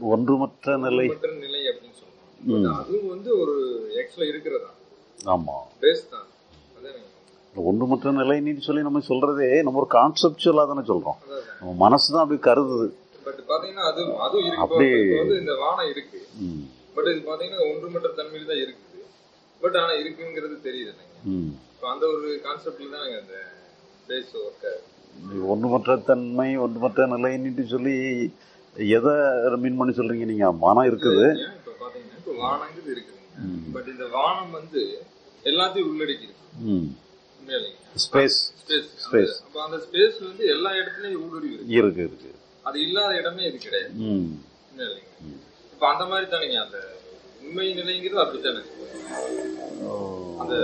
ஒன்றுமற்ற நிலை மற்ற நிலை அப்படின்னு சொல்றோம் But அதுவும் வந்து ஒரு எக்ஸ்ல இருக்கிறதா ஆமா பேஸ் தான் அதானே இந்த ஒன்றுமற்ற நிலைன்னு சொல்லி நம்ம சொல்றதே நம்ம ஒரு கான்செப்டுவலா தானே சொல்றோம் அதான் நம்ம மனசு தான் அப்படி கருதுது பட் பாத்தீங்கன்னா அது அதுவும் இருக்கு இப்போ அப்படியே- இப்போ வந்து இந்த வானம் இருக்கு ம், பட் இது பாத்தீங்கன்னா ஒன்றுமற்ற தன்மையில தான் இருக்குது பட் ஆனா இருக்குங்கிறது தெரியுது எனக்கு ம். இப்போ அந்த ஒரு கான்செப்ட்ல தான் எனக்கு அந்த பேஸ் ஒர்க் ஒன்றுமற்ற தன்மை ஒன்றுமற்ற நிலைன்னுட்டு சொல்லி எதை மீன் பண்ணி சொல்றீங்க நீங்க மனம் இருக்குது ஏன் இப்போ பாத்தீங்கன்னா இப்போ வானங்கிறது இருக்குதுங்க பட் இந்த வானம் வந்து எல்லாத்தையும் உள்ளடக்கி இருக்கு ம் உண்மையிலேங்க ஸ்பேஸ் ஸ்பேஸ் Space. அப்ப அந்த ஸ்பேஸ் வந்து எல்லா இடத்துலயும் ஊடுருவி இருக்கு இருக்கு இருக்கு அது இல்லாத இடமே இது கிடையாது ம் உண்மையிலேங்க இப்ப அந்த மாதிரி தானேங்க அந்த உண்மை நிலைங்கிறது அப்படித்தானே ஓ. அந்த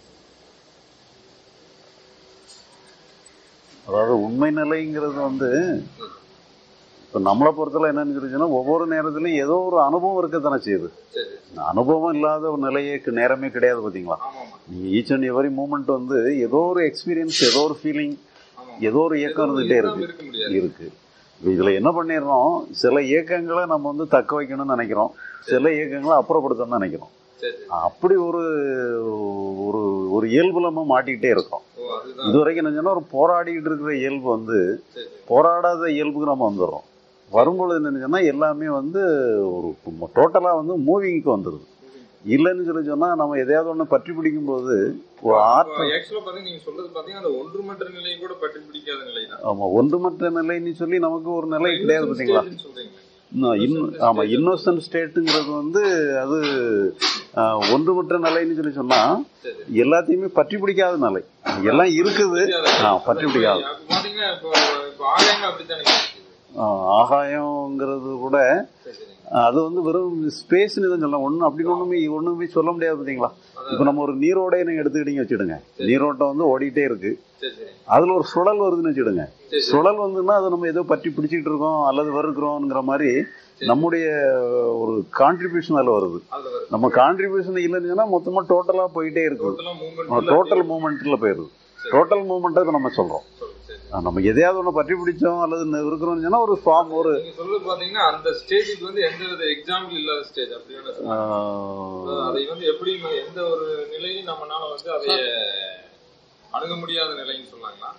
அதாவது உண்மை நிலைங்கிறது வந்து இப்போ நம்மளை பொறுத்தல என்னன்னு சொல்லிச்சுன்னா ஒவ்வொரு நேரத்துலையும் ஏதோ ஒரு அனுபவம் இருக்கத்தானே செய்யுது சரி இந்த அனுபவம் இல்லாத ஒரு நிலையே கு- நேரமே கிடையாது பார்த்தீங்களா ஆமா ஆமா நீங்கள் ஈச் அண்ட் எவரி மூமெண்ட் வந்து ஏதோ ஒரு எக்ஸ்பீரியன்ஸ் ஏதோ ஒரு ஃபீலிங் ஆமா ஏதோ ஒரு இயக்கம் இருந்துகிட்டே இல்லாம இருக்கு இருக்க முடியாது இருக்கு இப்போ இதில் என்ன பண்ணிடுறோம் சில இயக்கங்களை நம்ம வந்து தக்க வைக்கணும்னு நினைக்கிறோம் சில இயக்கங்களை அப்புறப்படுத்தணும்னு நினைக்கிறோம் சரி சரி அப்படி ஒரு ஒரு ஒரு இயல்புல நம்ம மாட்டிக்கிட்டே இருக்கோம் ஓ அதுதான் இது வரைக்கும் என்ன சொன்னா ஒரு போராடிட்டு இருக்கிற இயல்பு வந்து சரி சரி போராடாத இயல்புக்கு நம்ம வந்துடுறோம் வரும்பொழுது என்ன சொன்னா எல்லாமே வந்து ஒரு டோட்டலா வந்து மூவிங்க்கு வந்துடுது இல்லைன்னு சொல்லி சொன்னா நம்ம எதையாவது ஒண்ணு பற்றி பிடிக்கும் போது ஒரு ஆற்றல் ஆக்சுவலா பாத்தீங்கன்னா நீங்க சொல்றது பாத்தீங்கன்னா அந்த ஒன்றுமற்ற நிலையை கூட பற்றி பிடிக்காத நிலை தான் ஆமா ஒன்றுமற்ற நிலைன்னு சொல்லி நமக்கு ஒரு நிலை கிடையாது பாத்தீங்களா சொல்றீங்க இன்னும் இன்னும் ஆமா இன்னோசன்ட் ஸ்டேட்டுங்கிறது வந்து அது ஆஹ், ஒன்றுமற்ற நிலைன்னு சொல்லி சொன்னா சரி எல்லாத்தையுமே பற்றி பிடிக்காத நிலை எல்லாம் இருக்குது ஆ, பற்றி பிடிக்காது அப்ப பாத்தீங்கன்னா இப்போ இப்போ ஆலயங்கள் அப்படித்தானே இருக்குது ஆஹ், ஆகாயங்கிறது கூட சரி சரி அது வந்து வெறும் ஸ்பேஸ்னு தான் சொல்லலாம் ஒன்றும் அப்படின்னு ஒன்றுமே ஒன்றுமே சொல்ல முடியாது பார்த்தீங்களா இப்போ நம்ம ஒரு நீரோடையை நீங்கள் எடுத்துக்கிட்டீங்க வச்சுடுங்க நீரோட்டம் வந்து ஓடிட்டே இருக்கு சரி சரி அதில் ஒரு சுழல் வருதுன்னு வச்சுடுங்க சரி. சுழல் வந்துன்னா அது நம்ம ஏதோ பற்றி பிடிச்சிட்டு இருக்கோம் அல்லது வருகிறோங்கிற மாதிரி நம்முடைய ஒரு கான்ட்ரிபியூஷன் அதில் வருது அதுல வருது நம்ம கான்ட்ரிபியூஷன் இல்லைன்னு சொன்னா மொத்தமா டோட்டலா போயிட்டே இருக்குது டோட்டலா மூவ்மெண்ட் டோட்டல் மூமெண்ட்ல போயிருது டோட்டல் மூமெண்ட் இப்ப நம்ம சொல்றோம் சரி ஆஹ் நம்ம எதையாவது ஒண்ணு பற்றி பிடிச்சோம் அல்லது ந- இருக்கிறோம்னு சொன்னா ஒரு ஃபார்ம் ஒரு நீங்க சொல்றது பாத்தீங்கன்னா அந்த ஸ்டேஜுக்கு வந்து எந்த வித எக்ஸாம்பிள் இல்லாத ஸ்டேஜ் அப்படியான சொல்லலாம். ஆஹ், அதை வந்து எப்படி எந்த ஒரு நிலையும் நம்மனால வந்து அதை அணுக முடியாத நிலைன்னு சொன்னாங்களா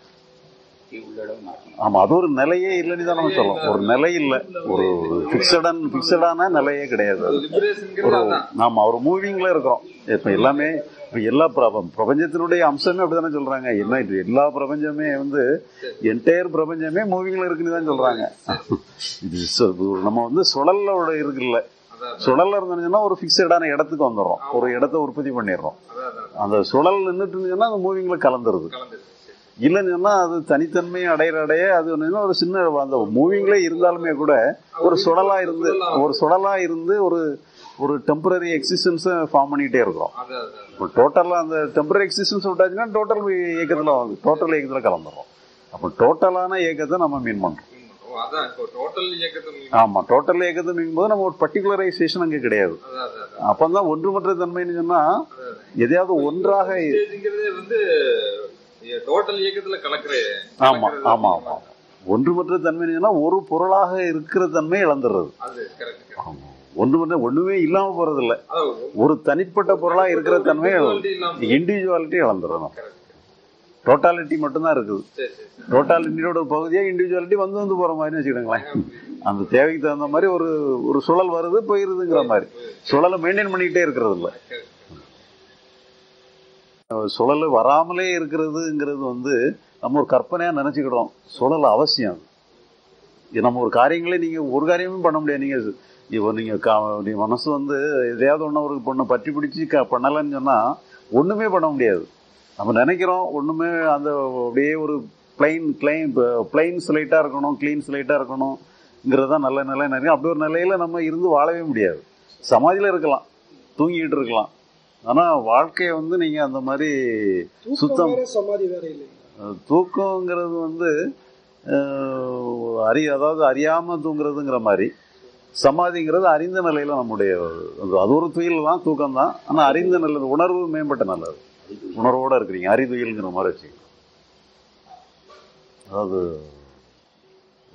ஆமா அது ஒரு நிலையே இல்லைன்னு தான் நம்ம சொல்றோம் ஒரு நிலை இல்ல ஒரு பிக்சடன் பிக்சடான நிலையே கிடையாது அது. லிபரேஷன்ங்கிறது அதான் நாம ஒரு மூவிங்ல இருக்கிறோம் இப்ப எல்லாமே இப்ப எல்லா பிர- பிரபஞ்சத்தினுடைய அம்சமே அப்படிதானே சொல்றாங்க என்ன இது எல்லா பிரபஞ்சமே வந்து என்டையர் பிரபஞ்சமே மூவிங்ல இருக்குன்னு தான் சொல்றாங்க இது சு- ஒரு நம்ம வந்து சுழலோட இருக்குல்ல அதான் சுழல்ல இருந்துச்சுன்னா ஒரு பிக்சடான இடத்துக்கு வந்துடுறோம் ஒரு இடத்த உற்பத்தி பண்ணிடுறோம் அதான் அதான் அந்த சுழல் நின்றுட்டு இருந்துச்சுன்னா அந்த மூவிங்ல கலந்துருது கலந்துருக்கு இல்லைன்னு சொன்னா அது தனித்தன்மை அடையிற அடைய அது என்னன்னா ஒரு சின்ன அந்த மூவிங்ல இருந்தாலுமே கூட ஒரு சுழலா இருந்து ஒரு சுழலா இருந்து ஒரு ஒரு டெம்பரரி எக்ஸிஸ்டன்ஸை ஃபார்ம் பண்ணிட்டே இருக்கிறோம் அதான் அதான் இப்போ டோட்டலாக அந்த டெம்பரரி எக்ஸிஸ்டன்ஸ் விட்டாச்சுன்னா டோட்டல் இயக்கத்தில் வந்து டோட்டல் இயக்கத்தில் கலந்துரும் அப்போ டோட்டலான இயக்கத்தை நம்ம மீன் பண்ணுறோம் ஓ, அதான் இப்போ டோட்டல் இயக்கத்தை மீன் ஆமாம் டோட்டல் இயக்கத்தை மீன் போது நம்ம ஒரு பர்டிகுலரைசேஷன் அங்கே கிடையாது அதான் அதான் அதான் அப்போ தான் ஒன்றுமற்ற தன்மைன்னு சொன்னால் எதையாவது ஒன்றாக ஸ்டேஜ்ங்கிறதே வந்து டோட்டல் இயக்கத்துல கலக்குற ஆமாம் ஆமாம் ஆமாம் ஒன்றுமற்ற தன்மைன்னு சொன்னால் ஒரு பொருளாக இருக்கிற தன்மை இழந்துடுறது அது கரெக்ட் ஆமாம் ஒன்றுமற்ற ஒன்றுமே இல்லாமல் போகிறதில்ல அதான் ஒரு தனிப்பட்ட பொருளாக இருக்கிற தன்மை individuality இல்லாம இண்டிவிஜுவாலிட்டி இழந்துடணும் correct. டோட்டாலிட்டி மட்டும்தான் இருக்குது சரி சரி சரி டோட்டாலிட்டியோட ஒரு பகுதியா இண்டிவிஜுவாலிட்டி வந்து வந்து போற மாதிரி வச்சுக்கிடுங்களேன் அந்த தேவைக்கு தகுந்த மாதிரி ஒரு ஒரு சுழல் வருது போயிருதுங்கிற மாதிரி சுழலை மெயின்டைன் பண்ணிக்கிட்டே இருக்கிறது இல்ல சுழல் வராமலே இருக்கிறதுங்கிறது வந்து நம்ம ஒரு கற்பனையா நினைச்சுக்கிடுறோம் சுழல் அவசியம் இது நம்ம ஒரு காரியங்களே நீங்க ஒரு காரியமும் பண்ண முடியாது நீங்க இப்போ நீங்க கா- நீ மனசு வந்து எதையாவது ஒன்று ஒரு பொண்ணை பற்றி பிடிச்சி க பண்ணலைன்னு சொன்னா ஒண்ணுமே பண்ண முடியாது நம்ம நினைக்கிறோம் ஒண்ணுமே அந்த அப்படியே ஒரு பிளைன் கிளைன் பிளைன் ஸ்லைட்டா இருக்கணும் க்ளீன் ஸ்லைட்டா இருக்கணுங்கிறது தான் நல்ல நிலை நினைக்கிறோம் அப்படி ஒரு நிலையில நம்ம இருந்து வாழவே முடியாது சமாதியில இருக்கலாம் தூங்கிட்டு இருக்கலாம் ஆனா வாழ்க்கையை வந்து நீங்க அந்த மாதிரி தூக்கம் சுத்தம் வேற சமாதி வேற இல்லைங்க அஹ் தூக்கங்கிறது வந்து அஹ், அறி அதாவது அறியாம தூங்குறதுங்கிற மாதிரி சமாதிங்கிறது அறிந்த நிலையில நம்முடைய அது- அது ஒரு துயில் தான் தூக்கம் தான் ஆனா அறிந்த நல்லது உணர்வு மேம்பட்ட நல்லது உணர்வோட இருக்கிறீங்க அறிதுயில்ங்கிற மாதிரி வச்சுக்கலாம் அதாவது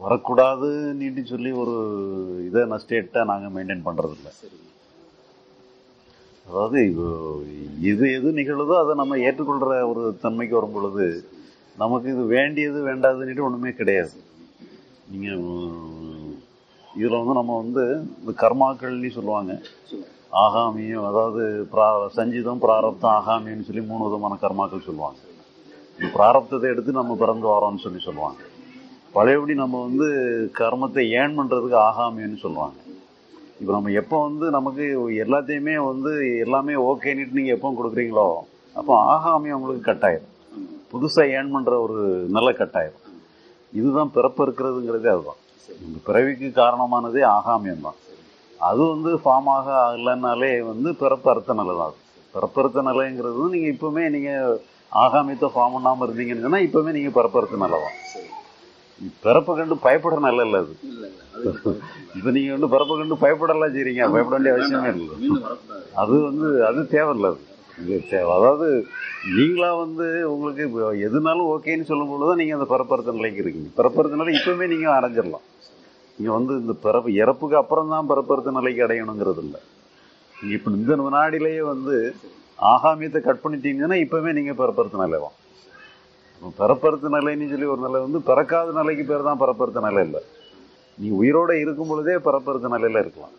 வரக்கூடாதுன்னு சொல்லி ஒரு இதை ஸ்டேட்டை நாங்கள் மெயின்டைன் பண்றதில்ல சரிங்க அதாவது இது இது எது நிகழுதோ அதை நம்ம ஏற்றுக்கொள்ற ஒரு தன்மைக்கு வரும் பொழுது நமக்கு இது வேண்டியது வேண்டாதுன்னுட்டு ஒண்ணுமே கிடையாது நீங்க உம், இதுல வந்து நம்ம வந்து இந்த கர்மாக்கள்னு சொல்லுவாங்க சொல்லுங்க ஆகாமியம் அதாவது பிரா சஞ்சிதம் பிராரப்தம் ஆகாமியம்னு சொல்லி மூணு விதமான கர்மாக்கள் சொல்லுவாங்க இந்த பிராரப்தத்தை எடுத்து நம்ம பிறந்து வரோம்னு சொல்லி சொல்லுவாங்க பழையபடி நம்ம வந்து கர்மத்தை ஏன் பண்றதுக்கு ஆகாமியம்னு சொல்லுவாங்க இப்போ நம்ம எப்போ வந்து நமக்கு எல்லாத்தையுமே வந்து எல்லாமே ஓகேன்னுட்டு நீங்கள் எப்போ கொடுக்குறீங்களோ அப்போ ஆகாமியம் உங்களுக்கு கட்டாயிரும் ஆமாம் புதுசாக ஏர்ன் பண்ணுற ஒரு நல்ல கட்டாயிரும் இதுதான் பிறப்பு இருக்கிறதுங்கிறதே அதுதான் சரி இந்த பிறவிக்கு காரணமானதே ஆகாமியம் தான் அது வந்து ஃபார்ம் ஆக இல்லைன்னாலே வந்து பிறப்பு அர்த்த நிலை தான் அது. பிறப்பு அர்த்த நிலைங்கிறது நீங்கள் இப்போவுமே நீங்கள் ஆகாமியத்தை ஃபார்ம் பண்ணாமல் இருந்தீங்கன்னு சொன்னால் இப்போவுமே நீங்கள் பிறப்பு அர்த்த நிலை தான் சரி பிறப்பை கண்டு பயப்படுற நிலை இல்லை அது இல்லை இல்லை அது இப்போ நீங்கள் வந்து பிறப்பை கண்டு பயப்படலாம் செய்றீங்க பயப்பட வேண்டிய அவசியமே இல்லை மீண்டும் வரக்கூடாது அது வந்து அது தேவையில்ல அது. இது தேவை அதாவது நீங்களா வந்து உங்களுக்கு இப்போ எதுனாலும் ஓகேன்னு சொல்லும் பொழுது தான் நீங்கள் அந்த பிறப்பறுத்த நிலைக்கு இருக்கீங்க பிறப்பறுத்த நிலை இப்பவுமே நீங்கள் அடைஞ்சிடலாம் நீங்கள் வந்து இந்த பிறப்பு இறப்புக்கு அப்புறம் தான் பிறப்பறுத்த நிலைக்கு அடையணுங்கிறது இல்லை நீங்கள் இப்போ இந்த வினாடிலேயே வந்து ஆகாமியத்தை கட் பண்ணிட்டீங்கன்னா இப்பவுமே நீங்கள் பிறப்பறுத்த நிலை தான் பிறப்பறுத்த நிலைன்னு சொல்லி ஒரு நிலை வந்து பிறக்காத நிலைக்கு பேர் தான் பிறப்பறுத்த நிலை இல்லை நீ உயிரோட இருக்கும் பொழுதே பிறப்பறுத்த நிலையில இருக்கலாம்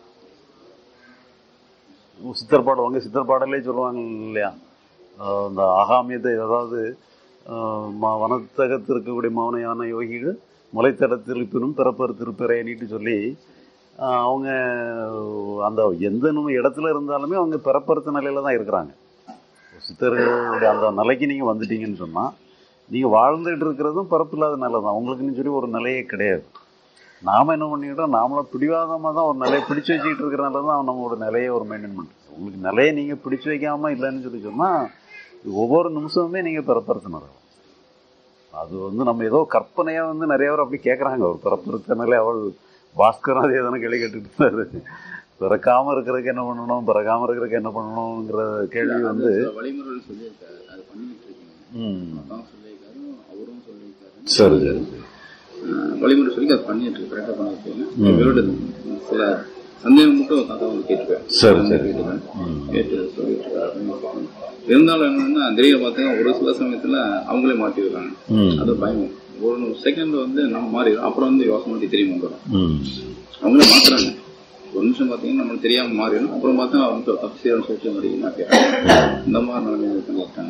சித்தர் பாடல் அவங்க சித்தர் பாடலே சொல்லுவாங்க இல்லையா ஆஹ் இந்த ஆகாமியத்தை அதாவது ஆஹ் ம- வனத்தகத்து இருக்கக்கூடிய மௌனையான யோகிகள் முளைத்தடத்தில் இருப்பினும் பிறப்பர் திருப்பிறையனிட்டு சொல்லி ஆஹ் அவங்க அந்த எந்த நு- இடத்துல இருந்தாலுமே அவங்க பிறப்பறுத்த நிலையில தான் இருக்கிறாங்க சித்தர்களுடைய அந்த நிலைக்கு நீங்க வந்துட்டீங்கன்னு சொன்னா நீங்க வாழ்ந்துட்டு இருக்கிறதும் பிறப்பில்லாத நிலை தான் உங்களுக்குன்னு சொல்லி ஒரு நிலையே கிடையாது நாம என்ன பண்ணிக்கிட்டோம் நாமளும் பிடிவாதமா தான் ஒரு நிலையை பிடிச்சு வச்சுக்கிட்டு இருக்கிறனால தான் நம்மளோட நிலையை ஒரு மெயின்டைன் பண்ணுறோம் உங்களுக்கு நிலையை நீங்க பிடிச்சு வைக்காம இல்லைன்னு சொல்லி சொன்னா ஒவ்வொரு நிமிஷமுமே நீங்க பிறப்பறுத்தினர் அது வந்து நம்ம ஏதோ கற்பனையா வந்து நிறைய பேர் அப்படி கேட்கறாங்க ஒரு பிறப்பறுத்த நிலை அவள் பாஸ்கரன் அதே தானே கேள்வி கேட்டுட்டு இருந்தாரு பிறக்காம இருக்கிறதுக்கு என்ன பண்ணணும் பிறக்காம இருக்கிறதுக்கு என்ன பண்ணணுங்கிற கேள்வி வந்து சில வழிமுறைகள் சொல்லியிருக்காரு அது பண்ணிட்டு இருக்கீங்க ம் அப்பாவும் சொல்லியிருக்காரு அவரும் சொல்லியிருக்காரு சரி சரி ஆஹ் வழிமுறை சொல்லி அதை பண்ணிட்டு இருக்கு கரெக்டாக பண்ணிட்டு ம். இருக்கேன் இவரோட சில சந்தேகம் மட்டும் தாத்தா வந்து கேட்டுப்பேன் சரி சரி கேட்டுப்பேன் ம் கேட்டு சொல்லிட்டு இருக்காரு அப்படின்னு சொல்லுவாங்க. இருந்தாலும் என்னன்னா திடீர்னு பார்த்தீங்கன்னா ஒரு சில சமயத்துல அவங்களே மாட்டி விடுறாங்க ம் அது பயம் ஒரு செகண்ட் வந்து நம்ம மாறிடும் அப்புறம் வந்து யோசனை மாட்டி தெரியும் வந்துடும் ம் அவங்களே மாத்துறாங்க ஒரு நிமிஷம் பார்த்தீங்கன்னா நம்மளுக்கு தெரியாம மாறிடும் அப்புறம் பார்த்தா அவங்க தப்பு செய்யறோம்னு சொல்லிட்டு மறுபடியும் மாட்டிடுறாங்க இந்த மாதிரி நிலைமை பண்ணிட்டாங்க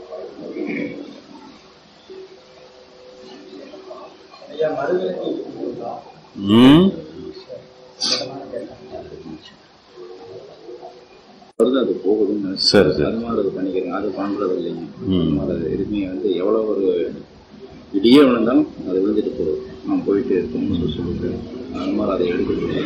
ம் வருது அது போகுதுன்னு சரி சரி அது மாதிரி அது பண்ணிக்கிறேன் அது பண்றது இல்லைங்க ம். அது மாதிரி அது எதுவுமே வந்து எவ்வளவு ஒரு இடியே விழுந்தாலும் அது விழுந்துட்டு போகுது நான் போயிட்டு இருக்கோம்னு சொல்லி சொல்லிட்டு அது மாதிரி அதை எடுக்கிறது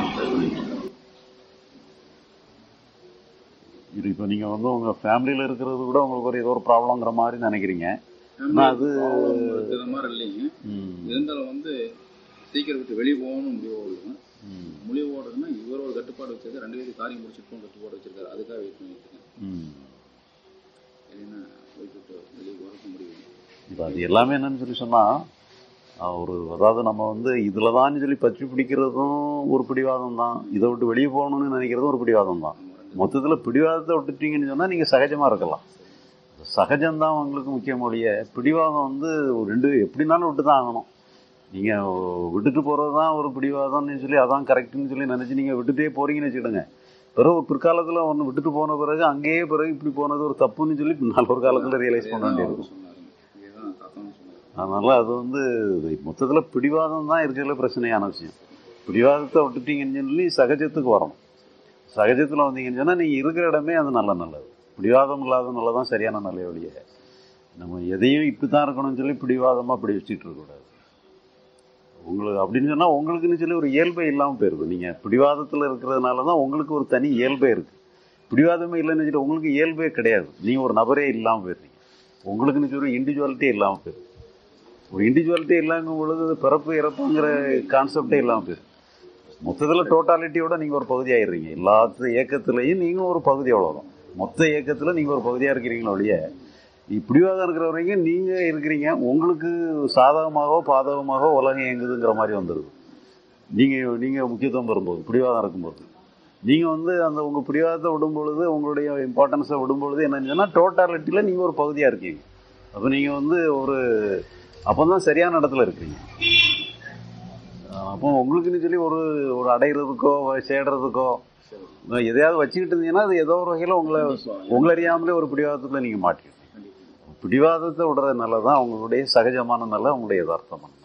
இது இப்போ நீங்க வந்து உங்க ஃபேமிலியில இருக்கிறது கூட உங்களுக்கு ஒரு ஏதோ ஒரு ப்ராப்ளங்கிற மாதிரி நினைக்கிறீங்க ஆனா அது இருக்கிற மாதிரி இல்லைங்க ம், இருந்தாலும் வந்து சீக்கிரம் விட்டு வெளியே போகணும்னு முடிவு ஓடுங்க ம், முடிவு ஓடுறதுன்னா இவர் ஒரு கட்டுப்பாடு வச்சிருக்காரு ரெண்டு பேரும் காரியம் முடிச்சிருக்கோம் கட்டுப்பாடு வச்சிருக்காரு அதுக்காக வெயிட் பண்ணிட்டு இருக்கேன் ம். இல்லைன்னா போயிட்டு விட்டு வெளியே போகிறதுக்கு முடியும் இப்போ அது எல்லாமே என்னன்னு சொல்லி சொன்னா அஹ், ஒரு அதாவது நம்ம வந்து இதுல தான் சொல்லி பற்றி பிடிக்கிறதும் ஒரு பிடிவாதம் தான் இதை விட்டு வெளியே போகணும்னு நினைக்கிறதும் ஒரு பிடிவாதம் தான் மொத்தத்துல பிடிவாதத்தை விட்டுட்டீங்கன்னு சொன்னா நீங்க சகஜமா இருக்கலாம் சகஜம்தான் உங்களுக்கு முக்கியம் ஒழிய பிடிவாதம் வந்து ஒரு ரெண்டு எப்படினாலும் விட்டு தான் ஆகணும் நீங்க விட்டுட்டு போறது தான் ஒரு பிடிவாதம்னு சொல்லி அதான் கரெக்ட்னு சொல்லி நினைச்சு நீங்க விட்டுட்டே போறீங்கன்னு வச்சுக்கிடுங்க பிறகு ஒரு பிற்காலத்துல ஒன்று விட்டுட்டு போன பிறகு அங்கேயே பிறகு இப்படி போனது ஒரு தப்புன்னு சொல்லி பின்னால் ஒரு காலத்துல ரியலைஸ் பண்ண வேண்டியிருக்கும் சொன்னாருங்க இதுதான் தாத்தாவும் சொன்னாரு அதனால அது வந்து மொத்தத்துல பிடிவாதம் தான் இருக்கிறதுல பிரச்சனையான விஷயம் பிடிவாதத்தை விட்டுட்டீங்கன்னு சொல்லி சகஜத்துக்கு வரணும் சகஜத்துல வந்தீங்கன்னு சொன்னா நீங்க இருக்கிற இடமே அது நல்ல நல்லது பிடிவாதம் இல்லாத நல்லதான் சரியான நல்ல வழிய நம்ம எதையும் இப்படித்தான் இருக்கணும்னு சொல்லி பிடிவாதமா அப்படி வச்சுட்டு இருக்கக்கூடாது உங்களுக்கு அப்படின்னு சொன்னா உங்களுக்குன்னு சொல்லி ஒரு இயல்பே இல்லாம போயிருது நீங்க பிடிவாதத்துல இருக்கிறதுனால தான் உங்களுக்கு ஒரு தனி இயல்பே இருக்கு பிடிவாதமே இல்லைன்னு சொல்லி உங்களுக்கு இயல்பே கிடையாது நீங்க ஒரு நபரே இல்லாம போயிருந்தீங்க உங்களுக்குன்னு சொல்லி ஒரு இண்டிவிஜுவாலிட்டியே இல்லாம போயிருக்கு ஒரு இண்டிவிஜுவாலிட்டி இல்லாம பொழுது அது பிறப்பு இறப்புங்கிற கான்செப்டே இல்லாம போயிருக்கு மொத்தத்துல டோட்டாலிட்டியோட நீங்க ஒரு பகுதி ஆயிடுறீங்க எல்லா இயக்கத்திலையும் நீங்க ஒரு பகுதி அவ்வளவுதான் மொத்த இயக்கத்துல நீங்க ஒரு பகுதியா இருக்கிறீங்களோ ஒழிய பிடிவாதம் இருக்கிற வரைக்கும் நீங்க இருக்கிறீங்க உங்களுக்கு சாதகமாகவோ பாதகமாகவோ உலகம் இயங்குதுங்கிற மாதிரி வந்துடுது நீங்க நீங்க முக்கியத்துவம் பெறும்போது பிடிவாதம் இருக்கும்போது நீங்க வந்து அந்த உங்க பிடிவாதத்தை விடும் பொழுது உங்களுடைய இம்பார்ட்டன்ஸை விடும் பொழுது என்னன்னா டோட்டாலிட்டியில நீங்க ஒரு பகுதியா இருக்கீங்க அப்ப நீங்க வந்து ஒரு அப்பதான் சரியான இடத்துல இருக்கீங்க அப்போ உங்களுக்குன்னு சொல்லி ஒரு ஒரு அடைகிறதுக்கோ சேடுறதுக்கோ எதையாவது வச்சுக்கிட்டு இருந்தீங்கன்னா அது ஏதோ ஒரு வகையில் உங்களை உங்களை அறியாமலே ஒரு பிடிவாதத்துல நீங்க மாட்டிக்கிட்டீங்க பிடிவாதத்தை விடுறது நல்லதான் உங்களுடைய சகஜமான நல்ல உங்களுடைய யதார்த்தமான